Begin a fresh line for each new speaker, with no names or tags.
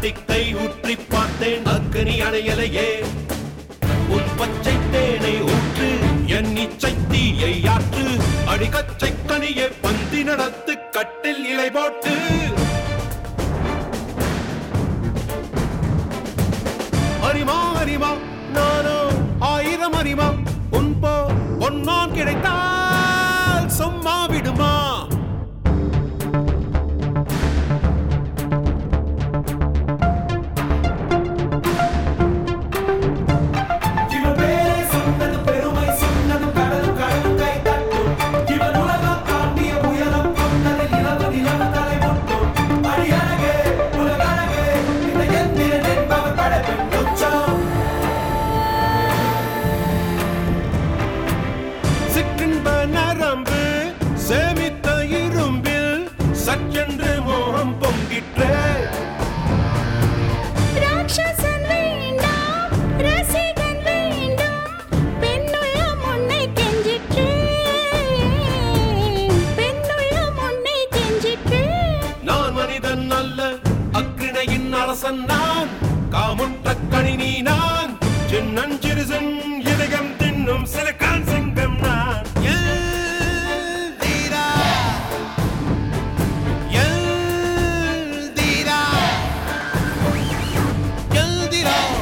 திக்கை ஊற்றி பார்த்தேன் அக்கனி அணையலையே உன் பச்சை தேனை ஊற்று என் இச்சை தீயை ஆற்று அடிகச்சை கனியை பந்தி நடத்து கட்டில் இலை போட்டு அரிமா அரிமா நானோ ஆயிரம் அரிமா உன் போ பொன்னான் கிடைத்தால் சும்மா விடுமா
இவன் பேரை சொன்னது பெருமை சொன்னது கடலும் கடலும் கை தட்டும் இவன் உலகம் தாண்டிய உயரம் கொண்டது நிலவு நிலவு தலை முட்டும் அடியழகே உலகழகே இந்த எந்திரன் என்பவர் படைப்பின் உச்சம்
சிற்றின்ப நரம்பு சேமித்த இரும்பில் சற்றென்று மோகம் பொங்கிற்றே
ராட்சசன் வேண்டாம் ரசிகன் வேண்டும் பெண்ணுள்ளம் உன்னை கெஞ்சிற்றே பெண்ணுள்ளம் உன்னை கெஞ்சிற்றே
நான் மனிதன் அல்ல அக்கிணையின் அரசன் நான் காமுட்ட கணினி நான் சின்னஞ்சிறுசன் இதயம் தின்னும் சிலக்கான் சிங்கம் நான் எல்தீரா, எல்தீரா, எல்தீரா.